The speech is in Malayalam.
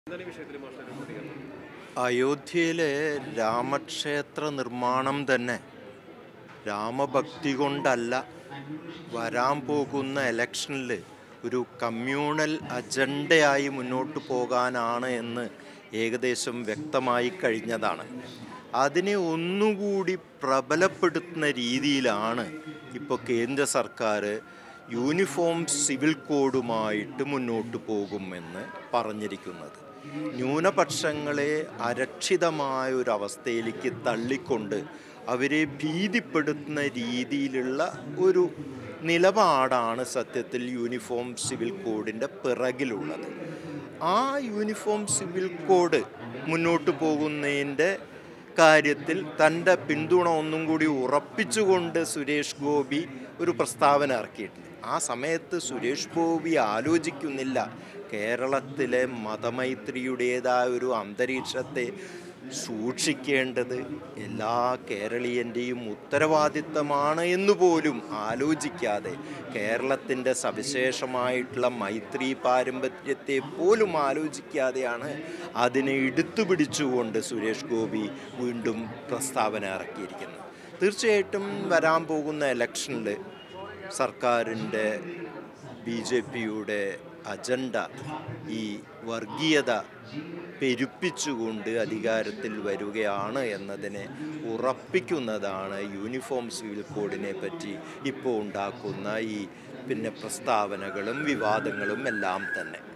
എന്താണ് ഈ വിഷയത്തിൽ മാസ്റ്റർ പ്രതികരണം അയോധ്യയിലെ രാമക്ഷേത്ര നിർമ്മാണം തന്നെ രാമഭക്തി കൊണ്ടല്ല വരാൻ പോകുന്ന ഇലക്ഷനിൽ ഒരു കമ്മ്യൂണൽ അജണ്ടയായി മുന്നോട്ട് പോകാനാണ് എന്ന് ഏകദേശം വ്യക്തമായി കഴിഞ്ഞതാണ് അതിനെ ഒന്നുകൂടി പ്രബലപ്പെടുത്തുന്ന രീതിയിലാണ് ഇപ്പോൾ കേന്ദ്ര സർക്കാർ യൂണിഫോം സിവിൽ കോഡുമായിട്ട് മുന്നോട്ട് പോകുമെന്ന് പറഞ്ഞിരിക്കുന്നത് ന്യൂനപക്ഷങ്ങളെ അരക്ഷിതമായ ഒരു അവസ്ഥയിലേക്ക് തള്ളിക്കൊണ്ട് അവരെ ഭീതിപ്പെടുത്തുന്ന രീതിയിലുള്ള ഒരു നിലപാടാണ് സത്യത്തിൽ യൂണിഫോം സിവിൽ കോഡിൻ്റെ പിറകിലുള്ളത് ആ യൂണിഫോം സിവിൽ കോഡ് മുന്നോട്ട് പോകുന്നതിൻ്റെ കാര്യത്തിൽ തൻ്റെ പിന്തുണ ഒന്നും കൂടി ഉറപ്പിച്ചുകൊണ്ട് സുരേഷ് ഗോപി ഒരു പ്രസ്താവന ഇറക്കിയിട്ടുണ്ട് ആ സമയത്ത് സുരേഷ് ഗോപി ആലോചിക്കുന്നില്ല കേരളത്തിലെ മതമൈത്രിയുടേതായ ഒരു അന്തരീക്ഷത്തെ സൂക്ഷിക്കേണ്ടത് എല്ലാ കേരളീയൻ്റെയും ഉത്തരവാദിത്തമാണ് എന്ന് പോലും ആലോചിക്കാതെ കേരളത്തിൻ്റെ സവിശേഷമായിട്ടുള്ള മൈത്രി പാരമ്പര്യത്തെ പോലും ആലോചിക്കാതെയാണ് അതിനെ എടുത്തു പിടിച്ചുകൊണ്ട് സുരേഷ് ഗോപി വീണ്ടും പ്രസ്താവന ഇറക്കിയിരിക്കുന്നത് തീർച്ചയായിട്ടും വരാൻ പോകുന്ന ഇലക്ഷനിൽ സർക്കാരിൻ്റെ ബി ജെ പിയുടെ അജണ്ട ഈ വർഗീയത പെരുപ്പിച്ചുകൊണ്ട് അധികാരത്തിൽ വരികയാണ് എന്നതിനെ ഉറപ്പിക്കുന്നതാണ് യൂണിഫോം സിവിൽ കോഡിനെ പറ്റി ഇപ്പോൾ ഉണ്ടാക്കുന്ന ഈ പിന്നെ പ്രസ്താവനകളും വിവാദങ്ങളും എല്ലാം തന്നെ